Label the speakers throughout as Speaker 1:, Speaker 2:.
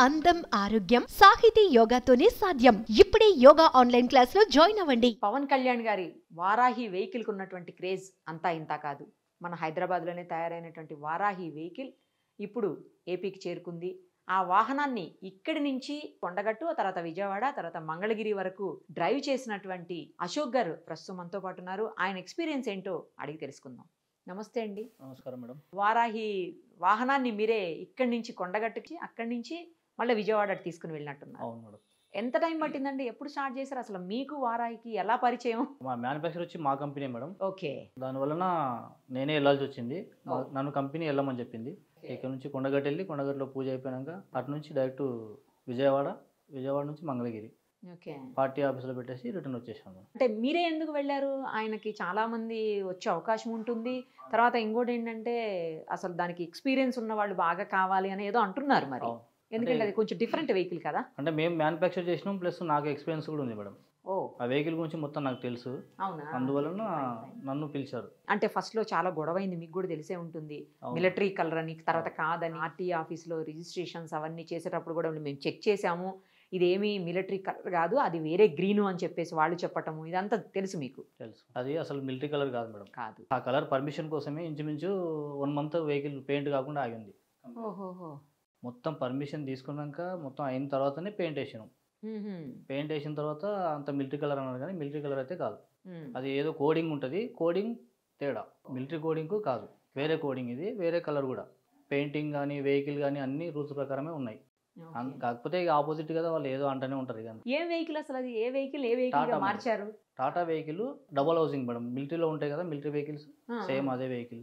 Speaker 1: అందం ఆరోగ్యం సాహితీ యోగాతోనే సాధ్యం ఇప్పుడే యోగా ఆన్లైన్ క్లాస్ లో జాయిన్ అవ్వండి
Speaker 2: పవన్ కళ్యాణ్ గారి వారాహి వెహికల్కి ఉన్నటువంటి క్రేజ్ అంతా ఇంత కాదు మన హైదరాబాద్లోనే తయారైనటువంటి వారాహి వెహికల్ ఇప్పుడు ఏపీకి చేరుకుంది ఆ వాహనాన్ని ఇక్కడి నుంచి కొండగట్టు ఆ తర్వాత విజయవాడ తర్వాత మంగళగిరి వరకు డ్రైవ్ చేసినటువంటి అశోక్ గారు ప్రస్తుతం మనతో పాటు ఉన్నారు ఆయన ఎక్స్పీరియన్స్ ఏంటో అడిగి తెలుసుకుందాం నమస్తే అండి
Speaker 3: నమస్కారం మేడం
Speaker 2: వారాహి వాహనాన్ని మీరే ఇక్కడి నుంచి కొండగట్టుకి అక్కడి నుంచి మళ్ళీ విజయవాడ తీసుకుని వెళ్ళినట్టున్నారు
Speaker 3: అవును మేడం
Speaker 2: ఎంత టైం పట్టిందండి ఎప్పుడు స్టార్ట్ చేశారు అసలు మీకు వారాహికి ఎలా పరిచయం
Speaker 3: మా మ్యానుఫ్యాక్చర్ వచ్చి మా కంపెనీ మేడం
Speaker 2: ఓకే
Speaker 3: దానివలన నేనే వెళ్ళాల్సి వచ్చింది మా-
Speaker 2: ఓ.
Speaker 3: నన్ను కంపెనీ వెళ్ళమని చెప్పింది ఇక్కడ నుంచి కొండగట్టు వెళ్ళి కొండగట్టులో పూజ అయిపోయాక అటు నుంచి డైరెక్ట్ విజయవాడ విజయవాడ నుంచి మంగళగిరి
Speaker 2: ఓకే
Speaker 3: పార్టీ ఆఫీస్లో పెట్టేసి రిటర్న్ వచ్చేసాను
Speaker 2: అంటే మీరే ఎందుకు వెళ్ళారు ఆయనకి చాలా మంది వచ్చే అవకాశం ఉంటుంది తర్వాత ఇంకోటి ఏంటంటే అసలు దానికి ఎక్స్పీరియన్స్ ఉన్న వాళ్ళు బాగా కావాలి అని ఏదో అంటున్నారు మరి
Speaker 3: అవును.
Speaker 2: ఎందుకంటే
Speaker 3: అంటే-
Speaker 2: అది కొంచెం డిఫరెంట్ వెహికల్ కదా
Speaker 3: అంటే మేము మ్యానుఫ్యాక్చర్ చేసినాం ప్లస్ నాకు ఎక్స్పీరియన్స్ కూడా ఉంది మేడం
Speaker 2: ఓ
Speaker 3: ఆ వెహికల్ గురించి మొత్తం నాకు తెలుసు
Speaker 2: అవునా
Speaker 3: అందువలన నన్ను పిలిచారు
Speaker 2: అంటే ఫస్ట్ లో చాలా గొడవైంది మీకు కూడా తెలిసే ఉంటుంది
Speaker 3: అవును.
Speaker 2: మిలిటరీ కలర్ అని తర్వాత కాదని ఆర్టీ ఆఫీస్లో రిజిస్ట్రేషన్స్ అవన్నీ చేసేటప్పుడు కూడా మేము చెక్ చేసాము ఇదేమి మిలిటరీ కలర్ కాదు అది వేరే గ్రీను అని చెప్పేసి వాళ్ళు చెప్పటము ఇదంతా తెలుసు మీకు
Speaker 3: తెలుసు అది అసలు మిలిటరీ కలర్ కాదు మేడం
Speaker 2: కాదు
Speaker 3: ఆ కలర్ పర్మిషన్ కోసమే ఇంచుమించు వన్ మంత్ వెహికల్ పెయింట్ కాకుండా ఆగింది
Speaker 2: ఓహోహో
Speaker 3: మొత్తం పర్మిషన్ తీసుకున్నాక మొత్తం అయిన తర్వాతనే పెయింట్ వేసినాం పెయింట్ వేసిన తర్వాత అంత మిలిటరీ కలర్ అన్నారు కానీ మిలిటరీ కలర్ అయితే కాదు అది ఏదో కోడింగ్ ఉంటుంది కోడింగ్ తేడా మిలిటరీ కోడింగ్ కాదు వేరే కోడింగ్ ఇది వేరే కలర్ కూడా పెయింటింగ్ కానీ వెహికల్ కానీ అన్ని రూల్స్ ప్రకారమే ఉన్నాయి అన్- కాకపోతే ఇక ఆపోజిట్ కదా వాళ్ళు ఏదో అంటనే ఉంటారు ఇక
Speaker 2: ఏం వెహికల్ అసలు అది ఏ వెహికల్ ఏ వెహికల్ గా
Speaker 3: టాటా
Speaker 2: మార్చారు
Speaker 3: Tata vehicle double housing madam మిలిటరీలో ఉంటాయి కదా మిలిటరీ వెహికల్స్
Speaker 2: ఆ,
Speaker 3: సేమ్ అదే వెహికల్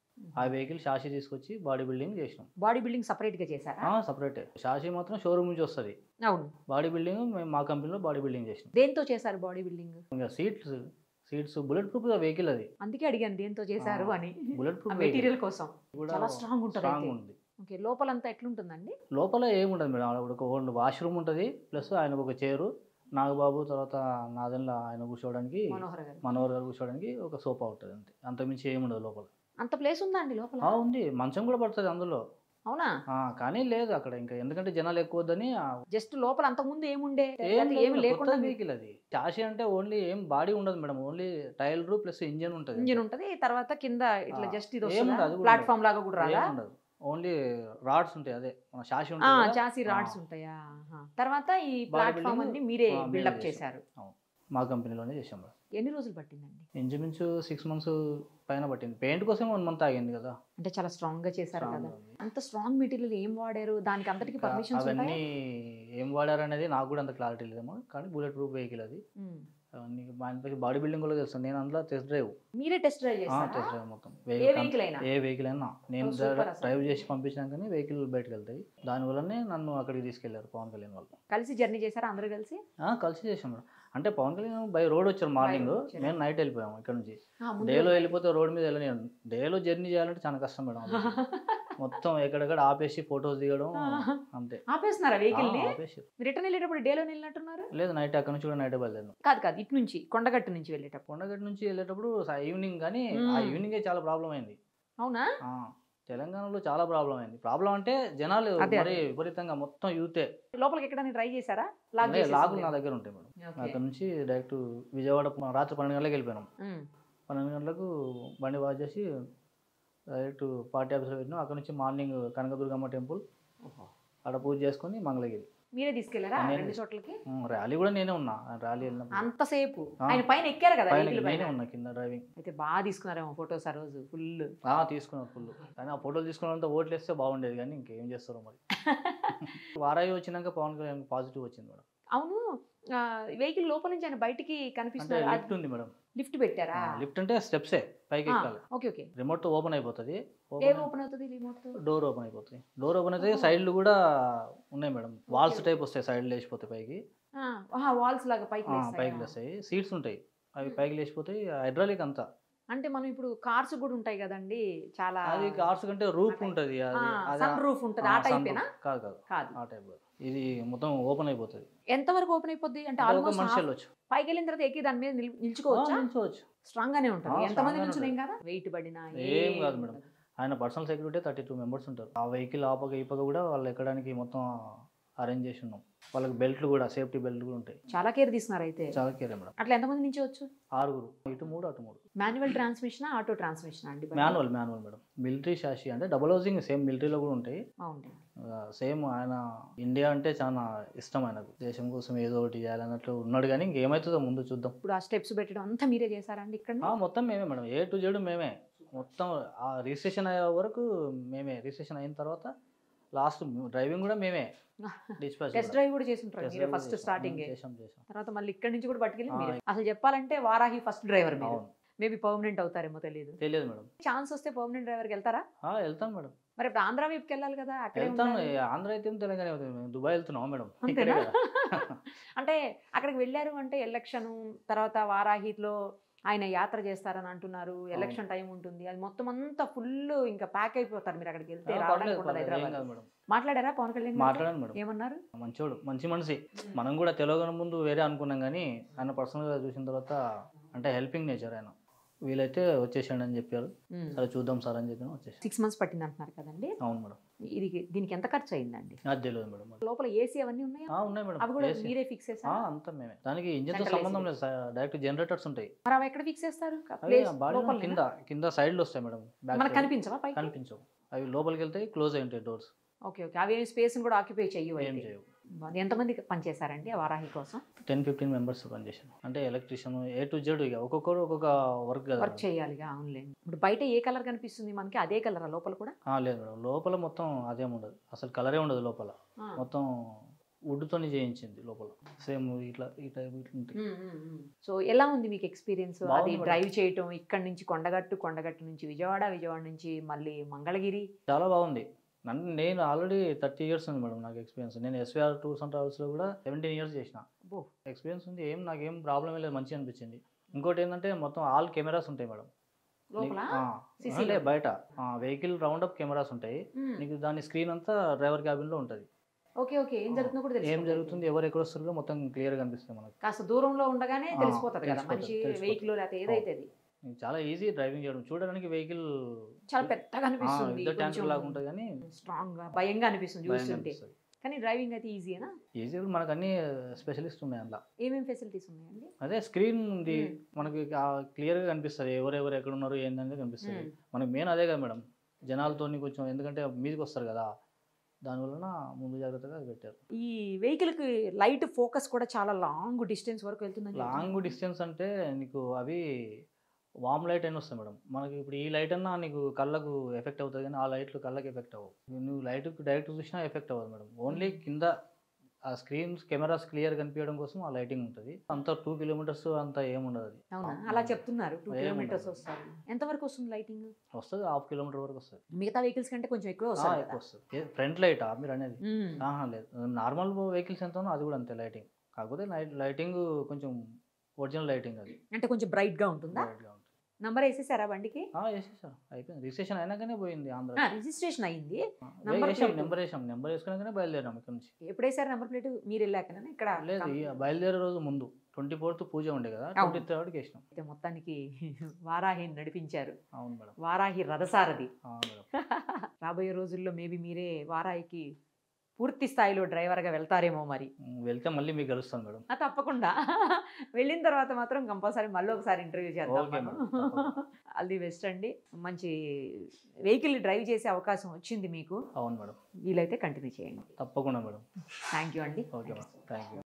Speaker 3: ఆ వెహికల్ షాషి తీసుకొచ్చి బాడీ బిల్డింగ్ చేసినాం
Speaker 2: బాడీ బిల్డింగ్ సపరేట్ గా చేశారా
Speaker 3: సపరేటే షాషి మాత్రం షోరూమ్ నుంచి వస్తుంది
Speaker 2: అవును
Speaker 3: బాడీ బిల్డింగ్ మేము మా కంపెనీలో బాడీ బిల్డింగ్ చేసినాం
Speaker 2: దేంతో చేశారు బాడీ బిల్డింగ్
Speaker 3: ఇంకా seats seats bullet proof vehicle అది
Speaker 2: అందుకే అడిగాను దేంతో చేశారు
Speaker 3: ఆ,
Speaker 2: అని
Speaker 3: బుల్లెట్
Speaker 2: ఆ
Speaker 3: ప్రూఫ్
Speaker 2: మెటీరియల్ కోసం
Speaker 3: కూడా
Speaker 2: చాలా స్ట్రాంగ్ ఉంటుంది
Speaker 3: స్ట్రాంగ్
Speaker 2: అయితే.
Speaker 3: ఉంది
Speaker 2: ఓకే లోపలంతా ఎట్లుంటుందండి
Speaker 3: లోపల ఏముండదు మేడం అక్కడ ఒక ఓన్ వాష్రూమ్ ఉంటుంది ప్లస్ ఆయనకు ఒక చైరు నాగబాబు తర్వాత నాదన్లో ఆయన కూర్చోవడానికి
Speaker 2: మనోహర్ గారు
Speaker 3: మనోహర్ గారు కూర్చోవడానికి ఒక సోఫా ఉంటుంది అంతే అంతమించి ఏముండదు లోపల
Speaker 2: అంత ప్లేస్ ఉందా అండి లోపల
Speaker 3: ఆ, ఉంది మంచం కూడా పడుతుంది అందులో
Speaker 2: అవునా
Speaker 3: ఆ, కానీ లేదు అక్కడ ఇంకా ఎందుకంటే జనాలు ఎక్కువ వద్దని ఆ,
Speaker 2: జస్ట్ లోపల అంత ముందు ఏముండే
Speaker 3: ఏం
Speaker 2: లేకపోతే ఏమి లేకుండా
Speaker 3: వెహికల్ అది చాషి అంటే ఓన్లీ ఏం బాడీ ఉండదు మేడం ఓన్లీ టైర్లు ప్లస్ ఇంజన్ ఉంటుంది
Speaker 2: ఇంజిన్ ఉంటది తర్వాత కింద ఇట్లా
Speaker 3: ఆ,
Speaker 2: జస్ట్ ఇది
Speaker 3: ఏం
Speaker 2: వస్తుందా
Speaker 3: ఉండదు, అది కూడా
Speaker 2: ప్లాట్ఫామ్ లాగా కూడా రాదా
Speaker 3: ఏం ఉండదు ఓన్లీ రాడ్స్ ఉంటాయి అదే మన చాషి
Speaker 2: ఆ,
Speaker 3: ఉంటుంది కదా,
Speaker 2: చాసి రాడ్స్
Speaker 3: ఆ.
Speaker 2: ఉంటాయా ఆహా. తర్వాత ఈ
Speaker 3: Body
Speaker 2: ప్లాట్ఫామ్
Speaker 3: building,
Speaker 2: అన్ని మీరే
Speaker 3: ఆ, మేమే
Speaker 2: బిల్డప్
Speaker 3: చేసాం.
Speaker 2: చేశారు
Speaker 3: మా కంపెనీలోనే చేసాం మేడం
Speaker 2: ఎన్ని రోజులు పట్టిందండి
Speaker 3: ఇంచుమించు సిక్స్ మంత్స్ పైన పట్టింది పెయింట్ కోసం వన్ మంత్ ఆగింది కదా
Speaker 2: అంటే చాలా స్ట్రాంగ్ గా చేశారు
Speaker 3: Strong
Speaker 2: కదా
Speaker 3: ఉంది.
Speaker 2: అంత స్ట్రాంగ్ మెటీరియల్ ఏం వాడారు దానికి అంతటికి
Speaker 3: ఇంకా
Speaker 2: పర్మిషన్స్
Speaker 3: అవన్నీ
Speaker 2: ఉంటాయి
Speaker 3: ఏం వాడారు అనేది నాకు కూడా అంత క్లారిటీ లేదేమో కానీ బుల్లెట్ ప్రూఫ్ వెహికల్ అది అవన్నీ మ్యానుఫ్యాక్చర్ బాడీ బిల్డింగ్ కూడా తెలుసు నేను అందులో టెస్ట్ డ్రైవ్
Speaker 2: మీరే టెస్ట్ డ్రైవ్
Speaker 3: టెస్ట్
Speaker 2: చేస్తారా
Speaker 3: డ్రైవ్ మొత్తం
Speaker 2: ఏ
Speaker 3: vehicle
Speaker 2: వెహికల్ అయినా
Speaker 3: ఏ వెహికల్ అయినా నేను
Speaker 2: Oh, super అసలు.
Speaker 3: డ్రైవ్ చేసి పంపించినాకనే వెహికల్ బయటకు వెళ్తాయి దానివల్లనే నన్ను అక్కడికి తీసుకెళ్లారు పవన్ కళ్యాణ్ వాళ్ళు
Speaker 2: కలిసి జర్నీ చేశారా అందరూ కలిసి
Speaker 3: ఆ, కలిసి చేసాం మేడం అంటే పవన్ కళ్యాణ్ బై రోడ్ వచ్చారు మార్నింగ్
Speaker 2: road వచ్చారు.
Speaker 3: మేము నైట్ వెళ్ళిపోయాం ఇక్కడ నుంచి
Speaker 2: ఆ, ముందు
Speaker 3: డేలో వెళ్ళిపోతే రోడ్ మీద వెళ్ళలేను డేలో జర్నీ చేయాలంటే చాలా కష్టం మేడం అది. మొత్తం ఎక్కడెక్కడ ఆపేసి ఫొటోస్ దిగడం అంతే
Speaker 2: ఆపేస్తున్నారా వెహికల్ ని
Speaker 3: ఆ, ఆపేసి
Speaker 2: రిటర్న్ వెళ్ళేటప్పుడు డేలో వెళ్ళినట్టున్నారు
Speaker 3: లేదు నైట్ అక్కడ నుంచి కూడా నైట్ బయలుదేరాను
Speaker 2: కాదు కాదు ఇటు నుంచి కొండగట్టు నుంచి వెళ్ళేటప్పుడు
Speaker 3: కొండగట్టు నుంచి వెళ్ళేటప్పుడు ఈవినింగ్ కానీ ఆ
Speaker 2: మ్మ్.
Speaker 3: ఈవినింగే చాలా ప్రాబ్లం అయింది
Speaker 2: అవునా
Speaker 3: ఆ, తెలంగాణలో చాలా ప్రాబ్లం అయింది ప్రాబ్లం అంటే జనాలు
Speaker 2: అదే,
Speaker 3: మరి విపరీతంగా మొత్తం యూతే
Speaker 2: లోపలికి ఎక్కడానికి ట్రై చేశారా లాక్
Speaker 3: లే, లాగులు నా
Speaker 2: చేసేసింది.
Speaker 3: దగ్గర ఉంటాయి మేడం
Speaker 2: ఓకే.
Speaker 3: అక్కడ నుంచి డైరెక్ట్ విజయవాడ రాత్రి పన్నెండు గంటలకు వెళ్ళిపోయినాం
Speaker 2: ఉమ్.
Speaker 3: పన్నెండు గంటలకు బండి వాష్ చేసి డైరెక్ట్ పార్టీ ఆఫీస్లో పెట్టినాం అక్కడ నుంచి మార్నింగ్ కనకదుర్గమ్మ టెంపుల్ అక్కడ పూజ చేసుకొని మంగళగిరి
Speaker 2: మీరే తీసుకెళ్లారా
Speaker 3: నేనే
Speaker 2: రెండు చోట్లకి
Speaker 3: ఉమ్, ర్యాలీ కూడా నేనే ఉన్నా ఆ ర్యాలీ వెళ్ళినప్పుడు
Speaker 2: అంతసేపు
Speaker 3: ఆ.
Speaker 2: ఆయన పైన ఎక్కారు కదా
Speaker 3: పైన
Speaker 2: వెహికల్
Speaker 3: నేనే
Speaker 2: పైన
Speaker 3: ఉన్నా కింద డ్రైవింగ్
Speaker 2: అయితే బాగా తీసుకున్నారేమో ఫొటోస్ ఆ రోజు ఫుల్
Speaker 3: ఆ, తీసుకున్నాను ఫుల్ కానీ ఆ ఫోటోలు తీసుకున్నంత ఓట్లు వేస్తే బాగుండేది కానీ ఇంకేం చేస్తారో మరి వారాయి వచ్చినాక పవన్ కళ్యాణ్ పాజిటివ్ వచ్చింది మేడం
Speaker 2: అవును వెహికల్ లోపల నుంచి ఆయన బయటికి
Speaker 3: అంటే
Speaker 2: కనిపిస్తున్నారు
Speaker 3: లిఫ్ట్ ఉంది మేడం
Speaker 2: లిఫ్ట్ పెట్టారా
Speaker 3: లిఫ్ట్ అంటే స్టెప్సే పైకి ఎక్కాలి
Speaker 2: ఓకే ఓకే
Speaker 3: రిమోట్ ఓపెన్ అయిపోతుంది
Speaker 2: ఏం ఓపెన్ అవుతుంది రిమోట్
Speaker 3: డోర్ ఓపెన్ అయిపోతుంది డోర్ ఓపెన్ అయితే సైడ్లు కూడా ఉన్నాయి మేడం వాల్స్ టైప్ వస్తాయి సైడ్లు లేచిపోతాయి పైకి
Speaker 2: వాల్స్ లాగా పైకి
Speaker 3: ఆ,
Speaker 2: లేస్తాయా?
Speaker 3: పైకి లేస్తాయి సీట్స్ ఉంటాయి అవి పైకి లేచిపోతాయి హైడ్రాలిక్ అంతా
Speaker 2: అంటే మనం ఇప్పుడు కార్స్ కూడా ఉంటాయి కదండి చాలా
Speaker 3: అది కార్స్ కంటే రూప్ ఉంటుంది అది అది
Speaker 2: సన్ రూఫ్ ఉంటుంది ఆ
Speaker 3: ఆ, sun
Speaker 2: టైపేనా
Speaker 3: roof. కాదు కాదు
Speaker 2: కాదు
Speaker 3: ఆ టైప్ కాదు ఇది మొత్తం ఓపెన్ అయిపోతుంది
Speaker 2: ఎంత వరకు ఓపెన్ అయిపోద్ది అంటే
Speaker 3: అంటే ఒక
Speaker 2: ఆల్మోస్ట్
Speaker 3: మనిషి వెళ్ళొచ్చు
Speaker 2: పైకి వెళ్ళిన తర్వాత ఎక్కి దాని మీద నిల్- నిల్చుకోవచ్చా
Speaker 3: నిల్చోవచ్చు
Speaker 2: స్ట్రాంగ్ గానే ఉంటుంది
Speaker 3: ఆ,
Speaker 2: ఎంత
Speaker 3: strong
Speaker 2: మంది
Speaker 3: గానే
Speaker 2: నుంచి ఏం కదా వెయిట్ పడినా
Speaker 3: ఏం కాదు మేడం. ఆయన personal security thirty two members ఉంటారు ఆ వెహికల్ ఆపక ఈపక కూడా వాళ్ళు ఎక్కడానికి మొత్తం అరేంజ్ చేసి ఉన్నాం వాళ్ళకి బెల్ట్లు కూడా సేఫ్టీ బెల్ట్ కూడా ఉంటాయి
Speaker 2: చాలా కేర్ తీసుకున్నారు అయితే
Speaker 3: చాలా కేర్ మేడం
Speaker 2: అట్లా ఎంతమంది నుంచి వచ్చు
Speaker 3: ఆరుగురు ఇటు మూడు అటు మూడు
Speaker 2: మాన్యువల్ ట్రాన్స్మిషన్ ఆటో ట్రాన్స్మిషన్ అండి
Speaker 3: manual manual madam military chassis అంటే డబుల్ హౌసింగ్ సేమ్ మిలిటరీలో కూడా ఉంటాయి
Speaker 2: బాగుంటాయి
Speaker 3: సేమ్ ఆయన ఇండియా అంటే చాలా ఇష్టం ఆయనకు దేశం కోసం ఏదో ఒకటి చేయాలన్నట్లు ఉన్నాడు కానీ ఇంకేమవుతుందో ముందు చూద్దాం
Speaker 2: ఇప్పుడు ఆ స్టెప్స్ పెట్టడం అంతా మీరే చేశారండి ఇక్కడ
Speaker 3: ఆ, మొత్తం మేమే మేడం ఏ టు జెడ్ మేమే మొత్తం ఆ రిజిస్ట్రేషన్ అయ్యే వరకు మేమే రిజిస్ట్రేషన్ అయిన తర్వాత లాస్ట్ డ్రైవింగ్ కూడా మేమే డిస్పాచ్
Speaker 2: టెస్ట్ డ్రైవ్ కూడా చేసి ఉంటారు మీరు ఫస్ట్ స్టార్టింగ్
Speaker 3: చేసాం చేసాం
Speaker 2: తర్వాత మళ్ళీ ఇక్కడ నుంచి కూడా పట్టుకెళ్ళి
Speaker 3: ఆ.
Speaker 2: మీరే అసలు చెప్పాలంటే వారాహి ఫస్ట్ డ్రైవర్ మీరు
Speaker 3: అవును
Speaker 2: మేబీ పర్మనెంట్ అవుతారేమో తెలియదు
Speaker 3: తెలియదు మేడం
Speaker 2: ఛాన్స్ వస్తే పర్మనెంట్ డ్రైవర్కి వెళ్తారా
Speaker 3: ఆ, వెళ్తాం మేడం
Speaker 2: మరి ఇప్పుడు ఆంధ్ర వైపుకి వెళ్ళాలి కదా అక్కడే
Speaker 3: వెళ్తాం
Speaker 2: ఉండాలి.
Speaker 3: ఆంధ్ర అయితే ఏం తెలంగాణ అయితే ఏం, దుబాయ్ వెళ్తున్నాం మేడం
Speaker 2: అంతేనా?
Speaker 3: ఇక్కడే కదా.
Speaker 2: అంటే అక్కడికి వెళ్ళారు అంటే ఎలక్షన్ తర్వాత వారాహిలో ఆయన యాత్ర చేస్తారని అంటున్నారు ఎలక్షన్ టైం ఉంటుంది అది మొత్తం అంతా ఫుల్ ఇంకా ప్యాక్ అయిపోతారు మీరు అక్కడికి వెళ్తే
Speaker 3: ఆ,
Speaker 2: రావడానికి
Speaker 3: పర్లేదు,
Speaker 2: ఉండదు
Speaker 3: పర్లేదు, ఏం
Speaker 2: హైదరాబాద్
Speaker 3: కాదు మేడం
Speaker 2: మాట్లాడారా పవన్ కళ్యాణ్ గారితో?
Speaker 3: మాట్లాడాను మేడం
Speaker 2: ఏమన్నారు
Speaker 3: మంచోడు మంచి మనిషి మనం కూడా తెలియని ముందు వేరే అనుకున్నాం కానీ ఆయన పర్సనల్గా చూసిన తర్వాత అంటే హెల్పింగ్ నేచర్ ఆయన వీలైతే వచ్చేసాడు అని చెప్పారు సరే చూద్దాం సార్ అని చెప్పి వచ్చేసి
Speaker 2: సిక్స్ మంత్స్ పట్టింది అంటున్నారు కదండి
Speaker 3: అవును మేడం
Speaker 2: ఇది దీనికి ఎంత ఖర్చు అయిందండి
Speaker 3: అది తెలియదు మేడం
Speaker 2: లోపల ఏసీ అవన్నీ ఉన్నాయా
Speaker 3: ఆ, ఉన్నాయి మేడం
Speaker 2: అవి కూడా
Speaker 3: AC.
Speaker 2: మీరే ఫిక్స్
Speaker 3: ఆ,
Speaker 2: చేస్తారా
Speaker 3: అంతా మేమే దానికి ఇంజిన్తో
Speaker 2: Central
Speaker 3: సంబంధం
Speaker 2: AC.
Speaker 3: లేదు డైరెక్ట్ జనరేటర్స్ ఉంటాయి
Speaker 2: మరి అవి ఎక్కడ ఫిక్స్ చేస్తారు
Speaker 3: అవి
Speaker 2: Place
Speaker 3: బాడీ
Speaker 2: లోపలనేనా?
Speaker 3: కింద కింద సైడ్లో వస్తాయి మేడం బ్యాక్
Speaker 2: మనకు
Speaker 3: సైడ్.
Speaker 2: కనిపించవా పైకి
Speaker 3: కనిపించవు అవి లోపలికి వెళ్తాయి క్లోజ్ అయి ఉంటాయి డోర్స్
Speaker 2: ఓకే ఓకే అవి స్పేస్ కూడా ఆక్యుపై చెయ్యవు
Speaker 3: ఏం
Speaker 2: అయితే.
Speaker 3: చేయవు
Speaker 2: బాగుంది. ఎంతమంది పనిచేశారండి ఆ వారాహి కోసం
Speaker 3: టెన్ ఫిఫ్టీన్ మెంబర్స్ పనిచేసాను అంటే ఎలక్ట్రీషియన్ ఏ టు జెడ్ ఇక ఒక్కొక్కరు ఒక్కొక్క వర్క్ కదా
Speaker 2: వర్క్ చేయాలిగా అవునులేండి ఇప్పుడు బయట ఏ కలర్ కనిపిస్తుంది మనకి అదే కలర్ లోపల కూడా
Speaker 3: ఆ, లేదు మేడం లోపల మొత్తం అదేం ఉండదు అసలు కలరే ఉండదు లోపల
Speaker 2: ఆ.
Speaker 3: మొత్తం వుడ్తోని చేయించింది లోపల సేమ్ ఇట్లా ఈ టైప్ ఇట్లా ఉంటాయి
Speaker 2: ఉమ్, ఉమ్, ఉమ్. సో ఎలా ఉంది మీకు ఎక్స్పీరియన్స్ అది
Speaker 3: బాగుంది మేడం.
Speaker 2: డ్రైవ్ చేయటం ఇక్కడ నుంచి కొండగట్టు కొండగట్టు నుంచి విజయవాడ విజయవాడ నుంచి మళ్ళీ మంగళగిరి
Speaker 3: చాలా బాగుంది నన్ను నేను ఆల్రెడీ థర్టీ ఇయర్స్ ఉంది మేడం నాకు ఎక్స్పీరియన్స్ నేను ఎస్వీఆర్ టూర్స్ అండ్ ట్రావెల్స్లో కూడా సెవెంటీన్ ఇయర్స్ చేసిన
Speaker 2: అబ్బో.
Speaker 3: ఎక్స్పీరియన్స్ ఉంది ఏం నాకేం ప్రాబ్లం లేదు మంచిగా అనిపించింది ఇంకోటి ఏంటంటే మొత్తం ఆల్ కెమెరాస్ ఉంటాయి మేడం
Speaker 2: లోపల
Speaker 3: ఆ,
Speaker 2: CC
Speaker 3: లే
Speaker 2: లో?
Speaker 3: బయట వెహికల్ రౌండ్ అప్ కెమెరాస్ ఉంటాయి
Speaker 2: ఉమ్.
Speaker 3: నీకు దాని స్క్రీన్ అంతా డ్రైవర్ క్యాబిన్లో ఉంటుంది
Speaker 2: ఓకే ఓకే ఏం జరుగుతుందో కూడా
Speaker 3: ఏం
Speaker 2: తెలిసిపోతుంది.
Speaker 3: జరుగుతుంది ఎవరు ఎక్కడ వస్తారో మొత్తం క్లియర్గా కనిపిస్తుంది మనకు
Speaker 2: కాస్త దూరంలో ఉండగానే
Speaker 3: ఆ,
Speaker 2: తెలిసిపోతుంది కదా
Speaker 3: తెలిసిపోతుంది,
Speaker 2: మనిషి
Speaker 3: తెలిసిపోతుంది.
Speaker 2: వెహికల్ లేకపోతే ఏదైతే అది
Speaker 3: నీకు చాలా ఈజీ డ్రైవింగ్ చేయడం చూడడానికి వెహికల్
Speaker 2: చాలా పెద్దగా అనిపిస్తుంది
Speaker 3: యుద్ధ ట్యాంకర్ లాగా ఉంటుంది కానీ
Speaker 2: స్ట్రాంగ్ గా భయంగా అనిపిస్తుంది
Speaker 3: భయంగా
Speaker 2: చూస్తుంటే
Speaker 3: అనిపిస్తుంది
Speaker 2: కానీ డ్రైవింగ్ అయితే ఈజీనా
Speaker 3: ఈజీ మనకు అన్ని స్పెషలిస్ట్ ఉన్నాయి అందులో
Speaker 2: ఏమేమి ఫెసిలిటీస్ ఉన్నాయండి
Speaker 3: అదే స్క్రీన్ ఉంది
Speaker 2: మ్మ్.
Speaker 3: మనకి క్లియర్గా కనిపిస్తుంది ఎవరెవరు ఎక్కడ ఉన్నారు ఏంటనేది కనిపిస్తుంది
Speaker 2: మ్మ్.
Speaker 3: మనకి మెయిన్ అదే కదా మేడం జనాలతో కొంచెం ఎందుకంటే మీదకి వస్తారు కదా దానివలన ముందు జాగ్రత్తగా అది పెట్టారు
Speaker 2: ఈ వెహికల్ కి లైట్ ఫోకస్ కూడా చాలా లాంగ్ డిస్టెన్స్ వరకు వెళ్తుందని
Speaker 3: లాంగ్ డిస్టెన్స్ అంటే నీకు అవి వామ్ లైట్ అని వస్తాయి మేడం మనకి ఇప్పుడు ఈ లైట్ అన్నా నీకు కళ్ళకు ఎఫెక్ట్ అవుతుంది కానీ ఆ లైట్లు కళ్ళకి ఎఫెక్ట్ అవ్వవు నువ్వు లైట్ డైరెక్ట్ చూసినా ఎఫెక్ట్ అవ్వదు మేడం ఓన్లీ కింద ఆ స్క్రీన్స్ కెమెరాస్ క్లియర్ కనిపించడం కోసం ఆ లైటింగ్ ఉంటుంది అంత టూ కిలోమీటర్స్ అంత ఏముండదు అది
Speaker 2: అవునా అలా చెప్తున్నారు టూ
Speaker 3: ఏం
Speaker 2: కిలోమీటర్స్
Speaker 3: ఉండదు.
Speaker 2: వస్తారు ఎంత వరకు వస్తుంది లైటింగ్
Speaker 3: వస్తుంది హాఫ్ కిలోమీటర్ వరకు వస్తుంది
Speaker 2: మిగతా వెహికల్స్ కంటే కొంచెం ఎక్కువ
Speaker 3: ఆ,
Speaker 2: వస్తుంది
Speaker 3: ఎక్కువ వస్తుంది ఫ్రంట్ లైటా మీరు అనేది
Speaker 2: మ్మ్.
Speaker 3: ఆహా లేదు నార్మల్ వెహికల్స్ ఎంత ఉందో అది కూడా అంతే లైటింగ్ కాకపోతే లైట్ లైటింగ్ కొంచెం ఒరిజినల్ లైటింగ్ అది
Speaker 2: అంటే కొంచెం బ్రైట్ గా ఉంటుందా
Speaker 3: Bright గా ఉంటుంది
Speaker 2: నంబర్ వేసేసారా బండికి
Speaker 3: ఆ, వేసేసాం అయిపోయింది రిజిస్ట్రేషన్ అయినాకనే పోయింది ఆంధ్ర
Speaker 2: రిజిస్ట్రేషన్ అయింది
Speaker 3: ఆ,
Speaker 2: number
Speaker 3: వేసాం
Speaker 2: plate.
Speaker 3: నెంబర్ వేసాం నెంబర్ వేసుకున్నాకనే బయలుదేరాం ఇక్కడ నుంచి
Speaker 2: ఎప్పుడు వేసారు నెంబర్ ప్లేట్ మీరు వెళ్ళాకనా ఇక్కడ
Speaker 3: లేదు ఈ బయలుదేరే రోజు ముందు ట్వంటీ ఫోర్త్ పూజ ఉండే కదా
Speaker 2: అవును.
Speaker 3: ట్వంటీ థర్డ్కి వేసినాం
Speaker 2: అయితే మొత్తానికి వారాహిని నడిపించారు
Speaker 3: అవును మేడం
Speaker 2: వారాహి రథసారథి
Speaker 3: ఆ, మేడం
Speaker 2: రాబోయే రోజుల్లో మేబీ మీరే వారాహికి పూర్తి స్థాయిలో డ్రైవర్గా వెళ్తారేమో మరి
Speaker 3: ఉమ్, వెళ్తే మళ్ళీ మీకు కలుస్తాను మేడం
Speaker 2: ఆ, తప్పకుండా వెళ్ళిన తర్వాత మాత్రం కంపల్సరీ మళ్ళీ ఒకసారి ఇంటర్వ్యూ చేద్దాం
Speaker 3: ఓకే
Speaker 2: మనం.
Speaker 3: మేడం, తప్పకుండా.
Speaker 2: ఆల్ ది బెస్ట్ అండి మంచి వెహికల్ డ్రైవ్ చేసే అవకాశం వచ్చింది మీకు
Speaker 3: అవును మేడం
Speaker 2: వీలైతే కంటిన్యూ చేయండి
Speaker 3: తప్పకుండా మేడం
Speaker 2: థ్యాంక్ యూ అండి
Speaker 3: ఓకే మేడం థ్యాంక్ యూ